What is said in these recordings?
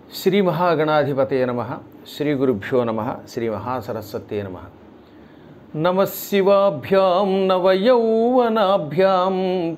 శ్రీ మహాగణాధిపతయ నమ శ్రీ గురుభ్యో నమ శ్రీ మహాసరస్వతే నమ నమశివాభ్యాం నవయౌవనాభ్యాం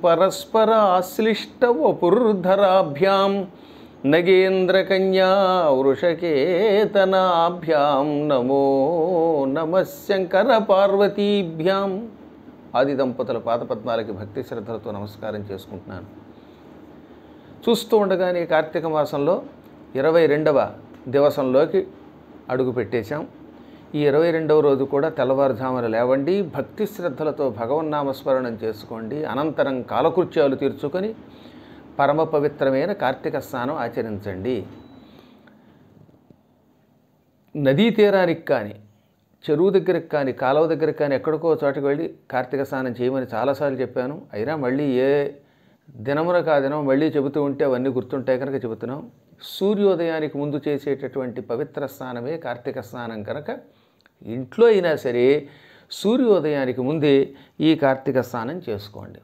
పరస్పరాశ్లిష్టవపుర్ధరాభ్యాం నగేంద్రకన్యా వృషకేతనాభ్యాం నమో నమ శంకర పార్వతీభ్యాం ఆది దంపతుల పాదపద్మాలకి భక్తి శ్రద్ధలతో నమస్కారం చేసుకుంటున్నాను చూస్తూ ఉండగానే కార్తీక మాసంలో ఇరవై రెండవ దివసంలోకి అడుగు పెట్టేశాం ఈ ఇరవై రెండవ రోజు కూడా తెల్లవారుజామున లేవండి భక్తి శ్రద్ధలతో భగవన్నామస్మరణం చేసుకోండి అనంతరం కాలకృత్యాలు తీర్చుకొని పరమ పవిత్రమైన కార్తీక స్నానం ఆచరించండి నదీ తీరానికి కానీ చెరువు దగ్గరికి కానీ కాలువ దగ్గరికి కానీ ఎక్కడికో చోటకి వెళ్ళి కార్తీక స్నానం చేయమని చాలాసార్లు చెప్పాను అయినా మళ్ళీ ఏ దినమున కా దినం మళ్ళీ చెబుతూ ఉంటే అవన్నీ గుర్తుంటాయి కనుక చెబుతున్నాం సూర్యోదయానికి ముందు చేసేటటువంటి పవిత్ర స్నానమే కార్తీక స్నానం కనుక ఇంట్లో అయినా సరే సూర్యోదయానికి ముందే ఈ కార్తీక స్నానం చేసుకోండి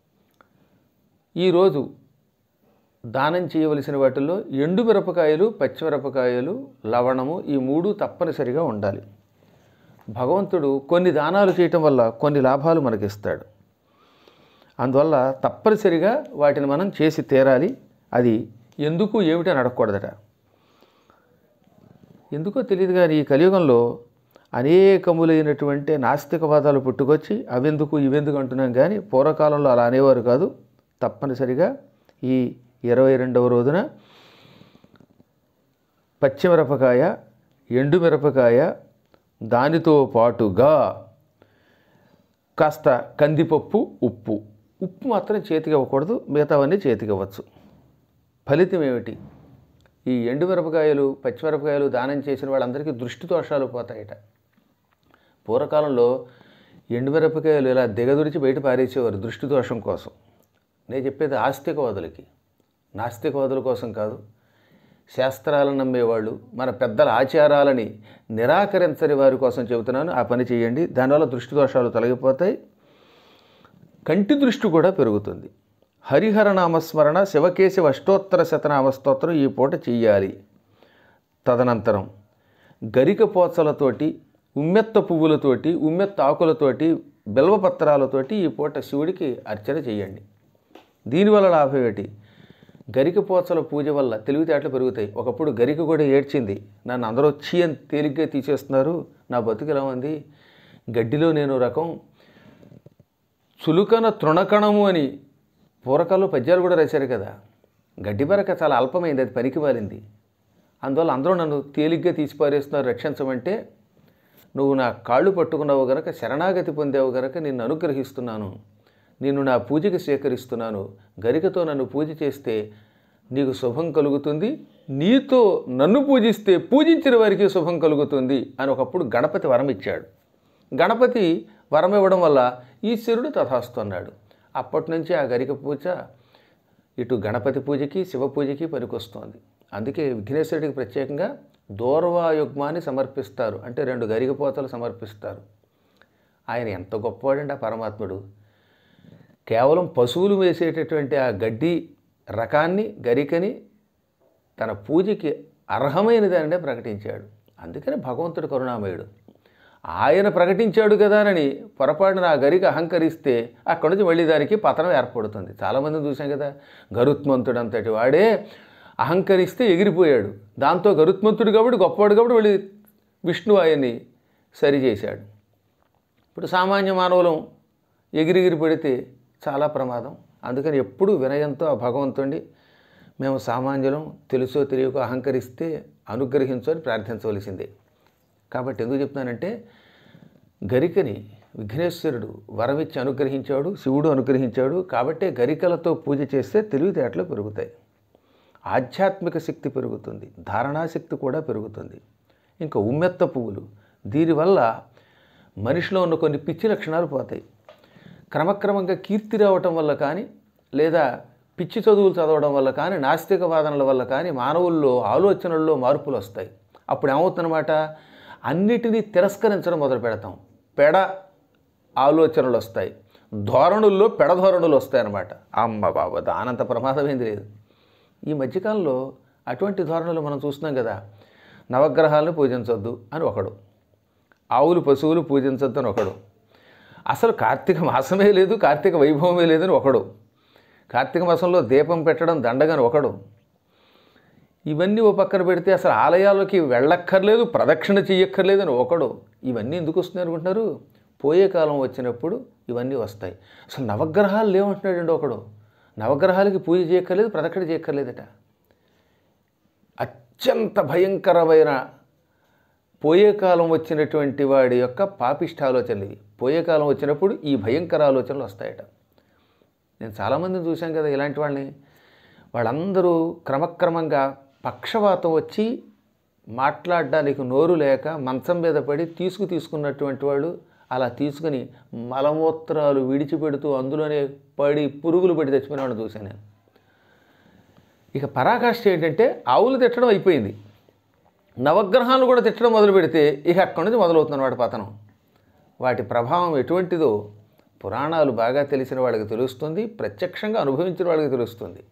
ఈరోజు దానం చేయవలసిన వాటిల్లో ఎండు మిరపకాయలు పచ్చిమిరపకాయలు లవణము ఈ మూడు తప్పనిసరిగా ఉండాలి భగవంతుడు కొన్ని దానాలు చేయటం వల్ల కొన్ని లాభాలు మనకిస్తాడు అందువల్ల తప్పనిసరిగా వాటిని మనం చేసి తీరాలి అది ఎందుకు ఏమిటని అడగకూడదట ఎందుకో తెలియదు కానీ ఈ కలియుగంలో అనేకములైనటువంటి నాస్తికవాదాలు పుట్టుకొచ్చి అవెందుకు ఇవెందుకు అంటున్నాం కానీ పూర్వకాలంలో అలా అనేవారు కాదు తప్పనిసరిగా ఈ ఇరవై రెండవ రోజున పచ్చిమిరపకాయ ఎండుమిరపకాయ దానితో పాటుగా కాస్త కందిపప్పు ఉప్పు ఉప్పు మాత్రం చేతికి ఇవ్వకూడదు మిగతావన్నీ చేతికి ఇవ్వచ్చు ఫలితం ఏమిటి ఈ ఎండుమిరపకాయలు పచ్చిమిరపకాయలు దానం చేసిన వాళ్ళందరికీ దృష్టి దోషాలు పోతాయట పూర్వకాలంలో ఎండుమిరపకాయలు ఇలా దిగదుడిచి బయట పారేసేవారు దృష్టి దోషం కోసం నేను చెప్పేది ఆస్తికవాదులకి నాస్తికవాదుల కోసం కాదు శాస్త్రాలను నమ్మేవాళ్ళు మన పెద్దల ఆచారాలని నిరాకరించని వారి కోసం చెబుతున్నాను ఆ పని చేయండి దానివల్ల దృష్టి దోషాలు తొలగిపోతాయి కంటి దృష్టి కూడా పెరుగుతుంది హరిహర నామస్మరణ శివకేశవ అష్టోత్తర శతనామ స్తోత్రం ఈ పూట చెయ్యాలి తదనంతరం గరిక పోచలతోటి ఉమ్మెత్త పువ్వులతోటి ఉమ్మెత్త ఆకులతోటి బిల్వపత్రాలతోటి ఈ పూట శివుడికి అర్చన చేయండి దీనివల్ల లాభం ఏంటి గరిక పోచల పూజ వల్ల తెలివితేటలు పెరుగుతాయి ఒకప్పుడు గరిక కూడా ఏడ్చింది నన్ను అందరూ చీ అని తేలిగ్గా తీసేస్తున్నారు నా బతుకు ఎలా ఉంది గడ్డిలో నేను రకం చులుకన తృణకణము అని పూరకాల్లో పద్యాలు కూడా రాశారు కదా గడ్డి బరక చాలా అల్పమైంది అది పనికి మారింది అందువల్ల అందరూ నన్ను తేలిగ్గా తీసి పారేస్తున్నారు రక్షించమంటే నువ్వు నా కాళ్ళు పట్టుకున్నావు గనక శరణాగతి పొందావు గనక నిన్ను అనుగ్రహిస్తున్నాను నిన్ను నా పూజకి స్వీకరిస్తున్నాను గరికతో నన్ను పూజ చేస్తే నీకు శుభం కలుగుతుంది నీతో నన్ను పూజిస్తే పూజించిన వారికి శుభం కలుగుతుంది అని ఒకప్పుడు గణపతి వరం ఇచ్చాడు గణపతి వరం ఇవ్వడం వల్ల ఈశ్వరుడు తథాస్తున్నాడు అప్పటి నుంచి ఆ గరిక పూజ ఇటు గణపతి పూజకి శివ పూజకి పనికొస్తోంది అందుకే విఘ్నేశ్వరుడికి ప్రత్యేకంగా దూర్వాయుగ్మాన్ని సమర్పిస్తారు అంటే రెండు గరికపోతలు సమర్పిస్తారు ఆయన ఎంత గొప్పవాడండి ఆ పరమాత్ముడు కేవలం పశువులు వేసేటటువంటి ఆ గడ్డి రకాన్ని గరికని తన పూజకి అర్హమైనదానినే ప్రకటించాడు అందుకని భగవంతుడు కరుణామయుడు ఆయన ప్రకటించాడు కదా అని పొరపాటున ఆ గరిక అహంకరిస్తే అక్కడి నుంచి మళ్ళీ దానికి పతనం ఏర్పడుతుంది చాలామందిని చూసాం కదా గరుత్మంతుడు అంతటి వాడే అహంకరిస్తే ఎగిరిపోయాడు దాంతో గరుత్మంతుడు కాబట్టి గొప్పవాడు కాబట్టి మళ్ళీ విష్ణు ఆయన్ని సరిచేశాడు ఇప్పుడు సామాన్య మానవులం ఎగిరిగిరి పడితే చాలా ప్రమాదం అందుకని ఎప్పుడూ వినయంతో ఆ భగవంతుడిని మేము సామాన్యులం తెలుసో తెలియకో అహంకరిస్తే అనుగ్రహించు అని ప్రార్థించవలసిందే కాబట్టి ఎందుకు చెప్తున్నానంటే గరికని విఘ్నేశ్వరుడు వరమిచ్చి అనుగ్రహించాడు శివుడు అనుగ్రహించాడు కాబట్టే గరికలతో పూజ చేస్తే తెలివితేటలు పెరుగుతాయి ఆధ్యాత్మిక శక్తి పెరుగుతుంది ధారణాశక్తి కూడా పెరుగుతుంది ఇంకా ఉమ్మెత్త పువ్వులు దీనివల్ల మనిషిలో ఉన్న కొన్ని పిచ్చి లక్షణాలు పోతాయి క్రమక్రమంగా కీర్తి రావటం వల్ల కానీ లేదా పిచ్చి చదువులు చదవడం వల్ల కానీ నాస్తిక వాదనల వల్ల కానీ మానవుల్లో ఆలోచనల్లో మార్పులు వస్తాయి అప్పుడు ఏమవుతుందన్నమాట అన్నిటినీ తిరస్కరించడం మొదలు పెడతాం పెడ ఆలోచనలు వస్తాయి ధోరణుల్లో పెడ ధోరణులు వస్తాయన్నమాట అమ్మ బాబా దానంత ప్రమాదమైంది లేదు ఈ మధ్యకాలంలో అటువంటి ధోరణులు మనం చూస్తున్నాం కదా నవగ్రహాలను పూజించొద్దు అని ఒకడు ఆవులు పశువులు పూజించొద్దు అని ఒకడు అసలు కార్తీక మాసమే లేదు కార్తీక వైభవమే లేదని ఒకడు కార్తీక మాసంలో దీపం పెట్టడం దండగని ఒకడు ఇవన్నీ ఓ పక్కన పెడితే అసలు ఆలయాల్లోకి వెళ్ళక్కర్లేదు ప్రదక్షిణ చెయ్యక్కర్లేదని ఒకడు ఇవన్నీ ఎందుకు వస్తున్నాయి అనుకుంటున్నారు పోయే కాలం వచ్చినప్పుడు ఇవన్నీ వస్తాయి అసలు నవగ్రహాలు లేవంటున్నాడండి ఒకడు నవగ్రహాలకి పూజ చేయక్కర్లేదు ప్రదక్షిణ చేయక్కర్లేదట అత్యంత భయంకరమైన పోయే కాలం వచ్చినటువంటి వాడి యొక్క పాపిష్ట ఆలోచనలు ఇవి పోయే కాలం వచ్చినప్పుడు ఈ భయంకర ఆలోచనలు వస్తాయట నేను చాలామందిని చూశాను కదా ఇలాంటి వాళ్ళని వాళ్ళందరూ క్రమక్రమంగా పక్షవాతం వచ్చి మాట్లాడడానికి నోరు లేక మంచం మీద పడి తీసుకు తీసుకున్నటువంటి వాళ్ళు అలా తీసుకుని మలమూత్రాలు విడిచిపెడుతూ అందులోనే పడి పురుగులు పడి తెచ్చిపోయిన వాళ్ళని చూశాను నేను ఇక పరాకాష్ఠ ఏంటంటే ఆవులు తిట్టడం అయిపోయింది నవగ్రహాలు కూడా తిట్టడం మొదలు పెడితే ఇక అక్కడి నుంచి మొదలవుతుంది వాటి పతనం వాటి ప్రభావం ఎటువంటిదో పురాణాలు బాగా తెలిసిన వాళ్ళకి తెలుస్తుంది ప్రత్యక్షంగా అనుభవించిన వాళ్ళకి తెలుస్తుంది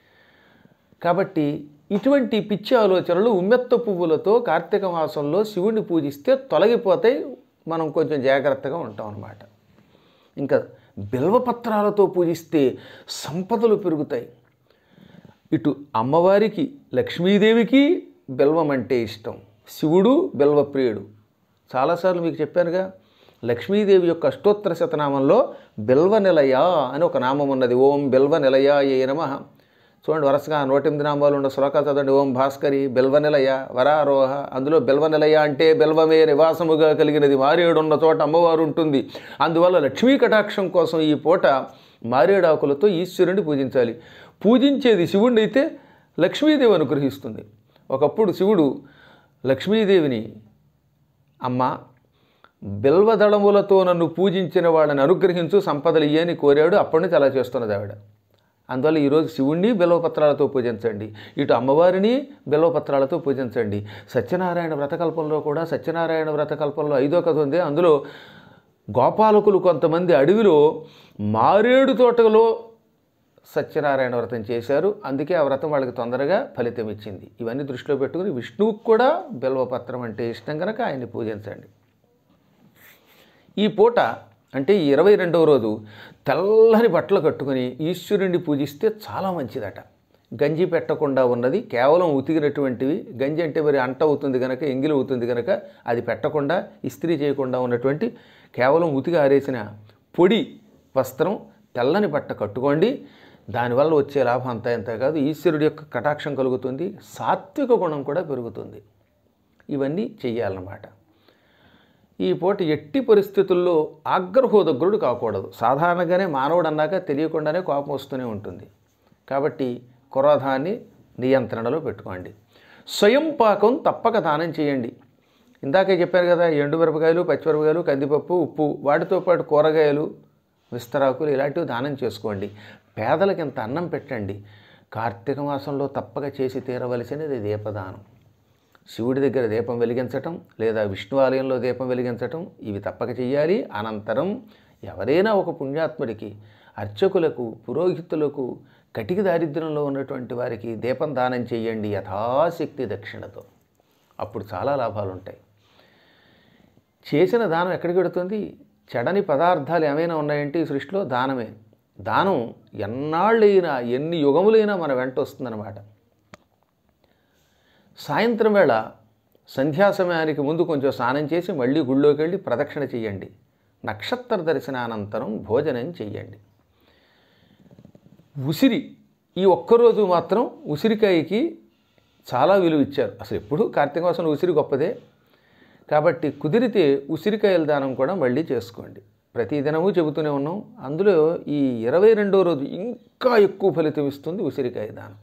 కాబట్టి ఇటువంటి పిచ్చి ఆలోచనలు ఉమ్మెత్త పువ్వులతో కార్తీక మాసంలో శివుణ్ణి పూజిస్తే తొలగిపోతాయి మనం కొంచెం జాగ్రత్తగా ఉంటాం అన్నమాట ఇంకా బిల్వపత్రాలతో పూజిస్తే సంపదలు పెరుగుతాయి ఇటు అమ్మవారికి లక్ష్మీదేవికి బెల్వం అంటే ఇష్టం శివుడు బెల్వప్రియుడు చాలాసార్లు మీకు చెప్పానుగా లక్ష్మీదేవి యొక్క అష్టోత్తర శతనామంలో బెల్వ నిలయ అని ఒక నామం ఉన్నది ఓం బెల్వ నిలయ ఏ నమ చూడండి వరుసగా నూట ఎనిమిది నామాలు ఉన్న శ్లోకాలు చదవండి ఓం భాస్కరి బెల్వ నిలయ వరారోహ అందులో బెల్వ నిలయ అంటే బెల్వమే నివాసముగా కలిగినది మారేడున్న చోట అమ్మవారు ఉంటుంది అందువల్ల లక్ష్మీ కటాక్షం కోసం ఈ పూట మారేడాకులతో ఈశ్వరుని పూజించాలి పూజించేది శివుణ్ణి అయితే లక్ష్మీదేవి అనుగ్రహిస్తుంది ఒకప్పుడు శివుడు లక్ష్మీదేవిని అమ్మ బిల్వదళములతో నన్ను పూజించిన వాళ్ళని అనుగ్రహించు సంపదలు ఇయ్యని కోరాడు అప్పటి నుంచి అలా చేస్తున్నది ఆవిడ అందువల్ల ఈరోజు శివుణ్ణి బిల్వపత్రాలతో పూజించండి ఇటు అమ్మవారిని బిల్వపత్రాలతో పూజించండి సత్యనారాయణ వ్రతకల్పంలో కూడా సత్యనారాయణ వ్రతకల్పంలో ఐదో కథ ఉంది అందులో గోపాలకులు కొంతమంది అడవిలో మారేడు తోటలో సత్యనారాయణ వ్రతం చేశారు అందుకే ఆ వ్రతం వాళ్ళకి తొందరగా ఫలితం ఇచ్చింది ఇవన్నీ దృష్టిలో పెట్టుకుని విష్ణువుకు కూడా బిల్వపత్రం అంటే ఇష్టం కనుక ఆయన్ని పూజించండి ఈ పూట అంటే ఈ ఇరవై రెండవ రోజు తెల్లని బట్టలు కట్టుకుని ఈశ్వరుణ్ణి పూజిస్తే చాలా మంచిదట గంజి పెట్టకుండా ఉన్నది కేవలం ఉతికినటువంటివి గంజి అంటే మరి అంట అవుతుంది కనుక ఎంగిలి అవుతుంది కనుక అది పెట్టకుండా ఇస్త్రీ చేయకుండా ఉన్నటువంటి కేవలం ఉతికి ఆరేసిన పొడి వస్త్రం తెల్లని బట్ట కట్టుకోండి దానివల్ల వచ్చే లాభం అంతా ఎంత కాదు ఈశ్వరుడి యొక్క కటాక్షం కలుగుతుంది సాత్విక గుణం కూడా పెరుగుతుంది ఇవన్నీ చెయ్యాలన్నమాట ఈ పూట ఎట్టి పరిస్థితుల్లో ఆగ్రహోదగ్రుడు కాకూడదు సాధారణంగానే మానవుడు అన్నాక తెలియకుండానే కోపం వస్తూనే ఉంటుంది కాబట్టి క్రోధాన్ని నియంత్రణలో పెట్టుకోండి స్వయం పాకం తప్పక దానం చేయండి ఇందాకే చెప్పాను కదా ఎండుమిరపకాయలు పచ్చిమిరపకాయలు కందిపప్పు ఉప్పు వాటితో పాటు కూరగాయలు విస్తరాకులు ఇలాంటివి దానం చేసుకోండి పేదలకు ఇంత అన్నం పెట్టండి కార్తీక మాసంలో తప్పక చేసి తీరవలసినది దీపదానం శివుడి దగ్గర దీపం వెలిగించటం లేదా విష్ణు ఆలయంలో దీపం వెలిగించటం ఇవి తప్పక చెయ్యాలి అనంతరం ఎవరైనా ఒక పుణ్యాత్ముడికి అర్చకులకు పురోహితులకు కటిక దారిద్ర్యంలో ఉన్నటువంటి వారికి దీపం దానం చేయండి యథాశక్తి దక్షిణతో అప్పుడు చాలా లాభాలు ఉంటాయి చేసిన దానం ఎక్కడికి పెడుతుంది చెడని పదార్థాలు ఏమైనా ఉన్నాయంటే ఈ సృష్టిలో దానమే దానం ఎన్నాళ్ళైనా ఎన్ని యుగములైనా మన వెంట వస్తుందన్నమాట సాయంత్రం వేళ సంధ్యా సమయానికి ముందు కొంచెం స్నానం చేసి మళ్ళీ గుళ్ళోకి వెళ్ళి ప్రదక్షిణ చేయండి నక్షత్ర దర్శనానంతరం భోజనం చెయ్యండి ఉసిరి ఈ ఒక్కరోజు మాత్రం ఉసిరికాయకి చాలా విలువ ఇచ్చారు అసలు ఎప్పుడు కార్తీక మాసం ఉసిరి గొప్పదే కాబట్టి కుదిరితే ఉసిరికాయల దానం కూడా మళ్ళీ చేసుకోండి ప్రతిదినము చెబుతూనే ఉన్నాం అందులో ఈ ఇరవై రెండో రోజు ఇంకా ఎక్కువ ఫలితం ఇస్తుంది ఉసిరికాయ దానం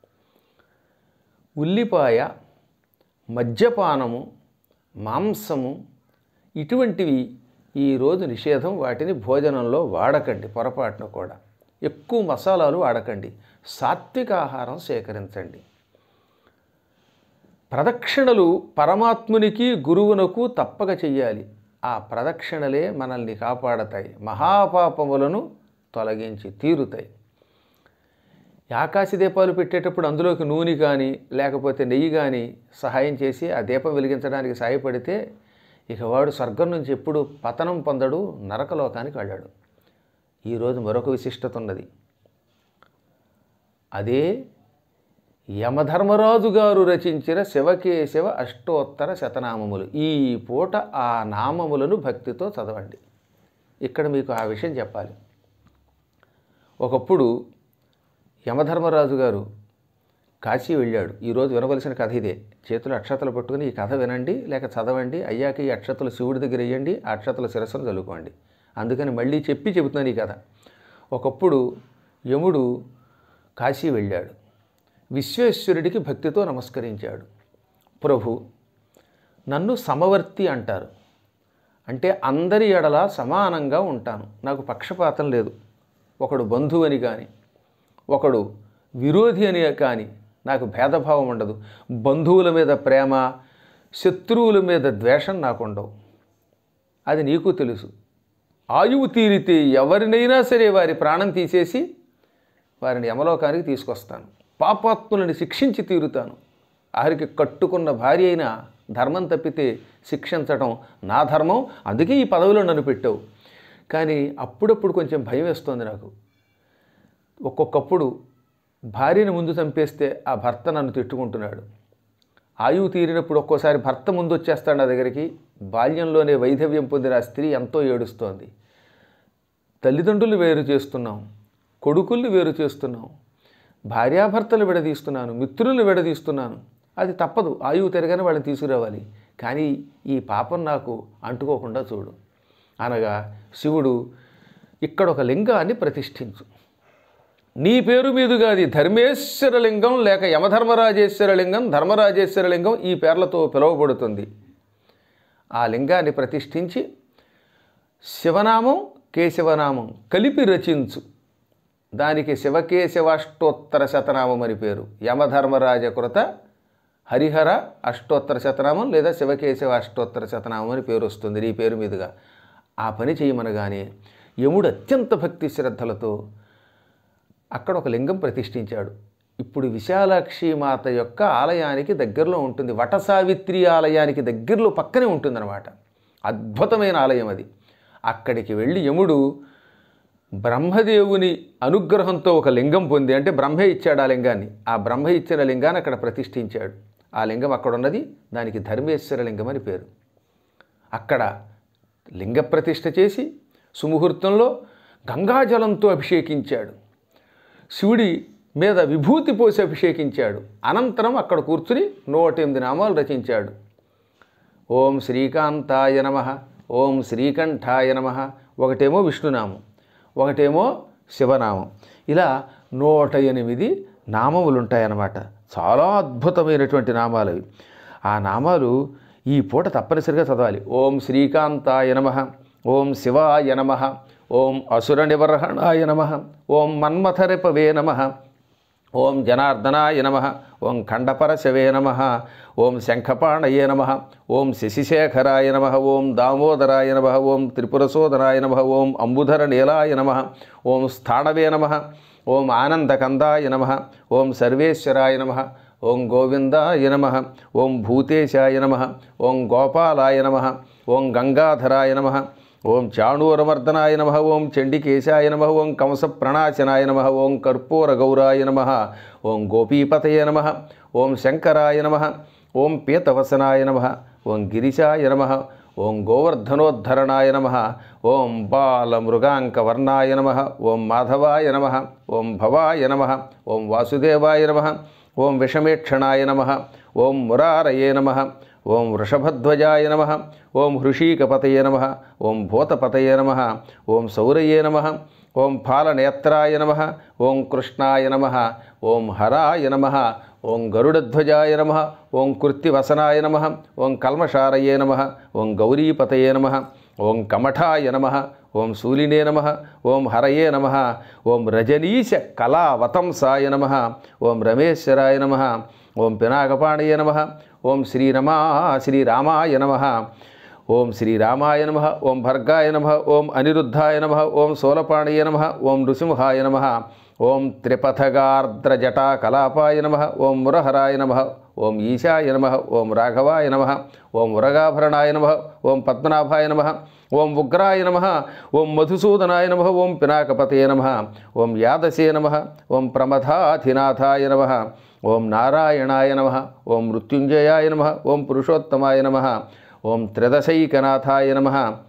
ఉల్లిపాయ మద్యపానము మాంసము ఇటువంటివి ఈరోజు నిషేధం వాటిని భోజనంలో వాడకండి పొరపాటున కూడా ఎక్కువ మసాలాలు వాడకండి సాత్విక ఆహారం సేకరించండి ప్రదక్షిణలు పరమాత్మునికి గురువునకు తప్పక చెయ్యాలి ఆ ప్రదక్షిణలే మనల్ని కాపాడతాయి మహాపాపములను తొలగించి తీరుతాయి ఈ ఆకాశ దీపాలు పెట్టేటప్పుడు అందులోకి నూనె కానీ లేకపోతే నెయ్యి కానీ సహాయం చేసి ఆ దీపం వెలిగించడానికి సహాయపడితే ఇక వాడు స్వర్గం నుంచి ఎప్పుడు పతనం పొందడు నరకలోకానికి వెళ్ళాడు ఈరోజు మరొక విశిష్టత ఉన్నది అదే యమధర్మరాజు గారు రచించిన శివకేశవ అష్టోత్తర శతనామములు ఈ పూట ఆ నామములను భక్తితో చదవండి ఇక్కడ మీకు ఆ విషయం చెప్పాలి ఒకప్పుడు యమధర్మరాజు గారు కాశీ వెళ్ళాడు ఈరోజు వినవలసిన కథ ఇదే చేతులు అక్షతలు పట్టుకుని ఈ కథ వినండి లేక చదవండి అయ్యాక ఈ అక్షతలు శివుడి దగ్గర వేయండి ఆ అక్షతల శిరస్సును చదువుకోండి అందుకని మళ్ళీ చెప్పి చెబుతున్నాను ఈ కథ ఒకప్పుడు యముడు కాశీ వెళ్ళాడు విశ్వేశ్వరుడికి భక్తితో నమస్కరించాడు ప్రభు నన్ను సమవర్తి అంటారు అంటే అందరి ఎడల సమానంగా ఉంటాను నాకు పక్షపాతం లేదు ఒకడు బంధువు అని కానీ ఒకడు విరోధి అని కానీ నాకు భేదభావం ఉండదు బంధువుల మీద ప్రేమ శత్రువుల మీద ద్వేషం నాకు ఉండవు అది నీకు తెలుసు ఆయువు తీరితే ఎవరినైనా సరే వారి ప్రాణం తీసేసి వారిని యమలోకానికి తీసుకొస్తాను పాపాత్ములను శిక్షించి తీరుతాను ఆరికి కట్టుకున్న భార్య అయినా ధర్మం తప్పితే శిక్షించడం నా ధర్మం అందుకే ఈ పదవిలో నన్ను పెట్టావు కానీ అప్పుడప్పుడు కొంచెం భయం వేస్తోంది నాకు ఒక్కొక్కప్పుడు భార్యను ముందు చంపేస్తే ఆ భర్త నన్ను తిట్టుకుంటున్నాడు ఆయువు తీరినప్పుడు ఒక్కోసారి భర్త ముందు వచ్చేస్తాడు నా దగ్గరికి బాల్యంలోనే వైధవ్యం పొందిన ఆ స్త్రీ ఎంతో ఏడుస్తోంది తల్లిదండ్రులు వేరు చేస్తున్నాం కొడుకుల్ని వేరు చేస్తున్నాం భార్యాభర్తలు విడదీస్తున్నాను మిత్రులను విడదీస్తున్నాను అది తప్పదు ఆయువు తిరగని వాళ్ళని తీసుకురావాలి కానీ ఈ పాపం నాకు అంటుకోకుండా చూడు అనగా శివుడు ఇక్కడ ఒక లింగాన్ని ప్రతిష్ఠించు నీ పేరు మీదుగా అది ధర్మేశ్వర లింగం లేక యమధర్మరాజేశ్వర లింగం ధర్మరాజేశ్వర లింగం ఈ పేర్లతో పిలువబడుతుంది ఆ లింగాన్ని ప్రతిష్ఠించి శివనామం కేశవనామం కలిపి రచించు దానికి శివకేశవాష్టోత్తర శతనామం అని పేరు యమధర్మరాజ కృత హరిహర అష్టోత్తర శతనామం లేదా శివకేశవ అష్టోత్తర శతనామం అని పేరు వస్తుంది నీ పేరు మీదుగా ఆ పని చేయమనగానే యముడు అత్యంత భక్తి శ్రద్ధలతో అక్కడ ఒక లింగం ప్రతిష్ఠించాడు ఇప్పుడు విశాలాక్షి మాత యొక్క ఆలయానికి దగ్గరలో ఉంటుంది వట సావిత్రి ఆలయానికి దగ్గరలో పక్కనే ఉంటుందన్నమాట అద్భుతమైన ఆలయం అది అక్కడికి వెళ్ళి యముడు బ్రహ్మదేవుని అనుగ్రహంతో ఒక లింగం పొంది అంటే బ్రహ్మే ఇచ్చాడు ఆ లింగాన్ని ఆ బ్రహ్మ ఇచ్చిన లింగాన్ని అక్కడ ప్రతిష్ఠించాడు ఆ లింగం అక్కడ ఉన్నది దానికి ధర్మేశ్వర లింగం అని పేరు అక్కడ లింగ ప్రతిష్ఠ చేసి సుముహూర్తంలో గంగాజలంతో అభిషేకించాడు శివుడి మీద విభూతి పోసి అభిషేకించాడు అనంతరం అక్కడ కూర్చుని నూట ఎనిమిది నామాలు రచించాడు ఓం శ్రీకాంతాయ నమ ఓం శ్రీకంఠాయ నమ ఒకటేమో విష్ణునామం ఒకటేమో శివనామం ఇలా నూట ఎనిమిది నామములు ఉంటాయన్నమాట చాలా అద్భుతమైనటువంటి నామాలు అవి ఆ నామాలు ఈ పూట తప్పనిసరిగా చదవాలి ఓం శ్రీకాంతాయ నమ ఓం శివాయ నమ ఓం అసుర నివర్హణాయ నమ ఓం మన్మథరిపవే నమ ఓం జనార్దనాయ నమ ఓం ఖండపరశవే నమ ఓం శంఖపాణయే నమ ఓం శశిశేఖరాయ నమ ఓం దామోదరాయ నమ ఓం త్రిపురసోదరాయ నమ ఓం అంబుధర నీలాయ నమ ఓం స్థాణవే నమ ఓం ఆనందకందాయ నమ ఓం సర్వేశ్వరాయ నమ ఓం గోవిందాయ నమ ఓం భూతేశాయ నమ ఓం గోపాలాయ నమ ఓం గంగాధరాయ నమ ఓం చాణూరమర్దనాయ నమ ఓం చండికేశాయ నమ ఓం కంసప్రణాశనాయ నమ ఓం కర్పూర గౌరాయ నమ ఓం గోపీపతయ నమ ఓం శంకరాయ నమ ఓం పీతవసనాయ నమ ఓం గిరిశాయ నమ ఓం గోవర్ధనోద్ధరణాయ నమ ఓం బాలమృగాంకవర్ణాయ నమ ఓం మాధవాయ నమ ఓం భవాయ నమ ఓం వాసుదేవాయ నమ ఓం విషమేక్షణాయ నమ ఓం మురారయే నమ ఓం వృషభధ్వజాయ నమ ఓం హృషీకపతయే నమ ఓం భూతపతయే నమ ఓం సౌరయే నమ ఓం ఫాలనేత్రాయ నమ ఓం కృష్ణాయ నమ ఓం హరాయ నమ ఓం గరుడధ్వజాయ నమ ఓం కృత్తివసనాయ నమ ఓం కల్మషారయే నమ ఓం గౌరీపతయే నమ ఓం కమఠాయ నమ ఓం శూలినే నమ ఓం హరయే నమ ఓం రజనీశ కళావతంసాయ నమ ఓం రమేశ్వరాయ నమ ఓం పినాకపాణయ నమ ఓం శ్రీరమా శ్రీరామాయ నమ ఓం శ్రీరామాయ నమ ఓం భర్గాయ నమ ఓం అనిరుద్ధాయ నమ ఓం సోలపాణయ నమ ఓం నృసింహాయ నమ ఓం త్రిపథగార్ద్రజటా కలాపాయ నమ ఓం మురహరాయ నమ ఓం ఈశాయ నమ ఓం రాఘవాయ నమ ఓం ఉరగాభరణాయ నమ ఓం పద్మనాభాయ నమ ఓం ఉగ్రాయ నమ ఓం మధుసూదనాయ నమ ఓం పినాకపతయ నమ ఓం యాదసే నమ ఓం ప్రమథాధినాథాయ నమ ఓం నారాయణాయ నమ ఓం మృత్యుంజయాయ నమ ఓం పురుషోత్తమాయ నమ ఓం త్రిదశైకనాథాయ నమ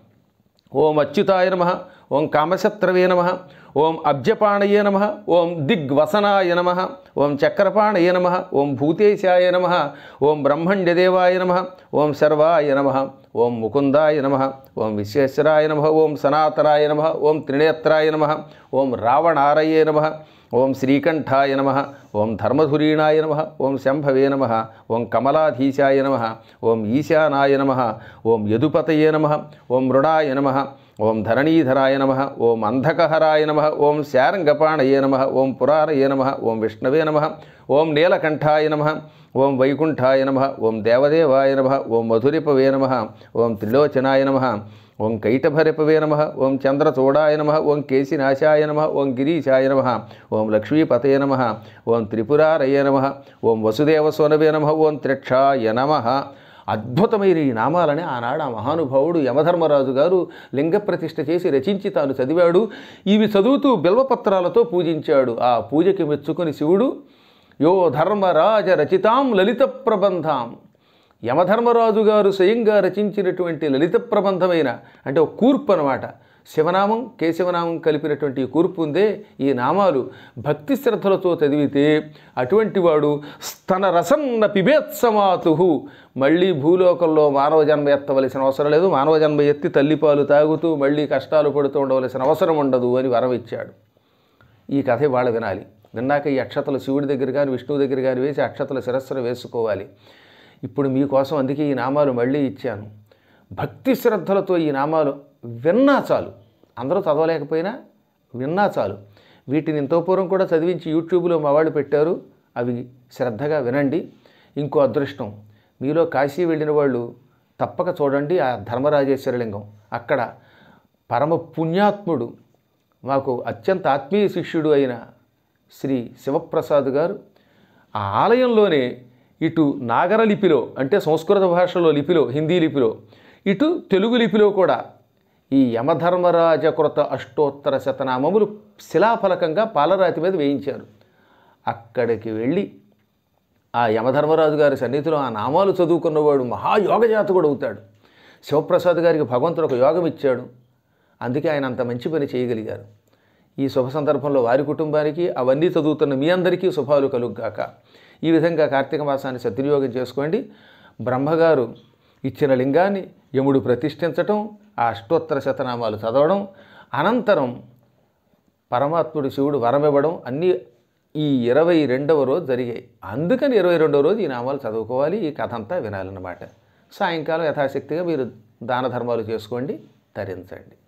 ఓం అచ్యుతాయ నమ ఓం కామశత్రవే నమ ఓం అబ్జపాణయే నమ ఓం దిగ్వసనాయ నమ ఓం చక్రపాణయే నమ ఓం భూతేశాయ నమ ఓం బ్రహ్మణ్యదేవాయ నమ ఓం శర్వాయ నమ ఓం ముకుందాయ నమ ఓం విశ్వేశ్వరాయ నమ ఓం సనాతనాయ నమ ఓం త్రినేత్రాయ నమ ఓం రావణారయే నమ ఓం శ్రీకంఠాయ నమ ఓం ధర్మధురీణాయ నమ ఓం శంభవే నమ ఓం కమలాధీశాయ నమ ఓం ఈశానాయ నమ ఓం యదుపతయే నమ ఓం మృడాయ నమ ఓం ధరణీధరాయ నమ ఓం అంధకహరాయ నమ ఓం శారంగపాణయే నమ ఓం పురారయే నమ ఓం విష్ణవే నమ ఓం నీలకంఠాయ నమ ఓం వైకుంఠాయ నమ ఓం దేవదేవాయ నమ ఓం మధురిపవే నమ ఓం త్రిలోచనాయ నమ ఓం కైటభరిపవే నమ ఓం చంద్రచూడాయ నమ ఓం కేశినాశాయ నమ ఓం గిరీశాయ నమ ఓం లక్ష్మీపతయ నమ ఓం త్రిపురారయ నమ ఓం వసుదేవసోనవే నమ ఓం త్రిక్షాయ నమ అద్భుతమైన ఈ నామాలని ఆనాడు ఆ మహానుభావుడు యమధర్మరాజు గారు లింగ ప్రతిష్ఠ చేసి రచించి తాను చదివాడు ఇవి చదువుతూ బిల్వపత్రాలతో పూజించాడు ఆ పూజకి మెచ్చుకొని శివుడు యో ధర్మరాజ రచితాం లలిత ప్రబంధాం యమధర్మరాజు గారు స్వయంగా రచించినటువంటి లలిత ప్రబంధమైన అంటే ఒక కూర్పు అనమాట శివనామం కేశవనామం కలిపినటువంటి ఈ కూర్పు ఉందే ఈ నామాలు భక్తి శ్రద్ధలతో చదివితే అటువంటి వాడు స్తన రసన్న పిబేత్సమాతు మళ్ళీ భూలోకంలో మానవ జన్మ ఎత్తవలసిన అవసరం లేదు మానవ జన్మ ఎత్తి తల్లిపాలు తాగుతూ మళ్ళీ కష్టాలు పడుతూ ఉండవలసిన అవసరం ఉండదు అని వరం ఇచ్చాడు ఈ కథ ఇవాళ వినాలి విన్నాక ఈ అక్షతలు శివుడి దగ్గర కానీ విష్ణువు దగ్గర కానీ వేసి అక్షతల శిరస్సును వేసుకోవాలి ఇప్పుడు మీకోసం అందుకే ఈ నామాలు మళ్ళీ ఇచ్చాను భక్తి శ్రద్ధలతో ఈ నామాలు విన్నా చాలు అందరూ చదవలేకపోయినా విన్నా చాలు వీటిని ఇంతో పూర్వం కూడా చదివించి యూట్యూబ్లో మా వాళ్ళు పెట్టారు అవి శ్రద్ధగా వినండి ఇంకో అదృష్టం మీలో కాశీ వెళ్ళిన వాళ్ళు తప్పక చూడండి ఆ ధర్మరాజేశ్వరలింగం అక్కడ పరమ పుణ్యాత్ముడు మాకు అత్యంత ఆత్మీయ శిష్యుడు అయిన శ్రీ శివప్రసాద్ గారు ఆ ఆలయంలోనే ఇటు నాగర లిపిలో అంటే సంస్కృత భాషలో లిపిలో హిందీ లిపిలో ఇటు తెలుగు లిపిలో కూడా ఈ యమధర్మరాజకృత అష్టోత్తర శతనామములు శిలాఫలకంగా పాలరాతి మీద వేయించారు అక్కడికి వెళ్ళి ఆ యమధర్మరాజు గారి సన్నిధిలో ఆ నామాలు చదువుకున్నవాడు మహాయోగజాతకుడు అవుతాడు శివప్రసాద్ గారికి భగవంతుడు ఒక యోగం ఇచ్చాడు అందుకే ఆయన అంత మంచి పని చేయగలిగారు ఈ శుభ సందర్భంలో వారి కుటుంబానికి అవన్నీ చదువుతున్న మీ అందరికీ శుభాలు కలుగ్గాక ఈ విధంగా కార్తీక మాసాన్ని సద్వినియోగం చేసుకోండి బ్రహ్మగారు ఇచ్చిన లింగాన్ని యముడు ప్రతిష్ఠించటం ఆ అష్టోత్తర శతనామాలు చదవడం అనంతరం పరమాత్ముడు శివుడు వరమివ్వడం అన్నీ ఈ ఇరవై రెండవ రోజు జరిగాయి అందుకని ఇరవై రెండవ రోజు ఈ నామాలు చదువుకోవాలి ఈ కథ అంతా వినాలన్నమాట సాయంకాలం యథాశక్తిగా మీరు దాన ధర్మాలు చేసుకోండి తరించండి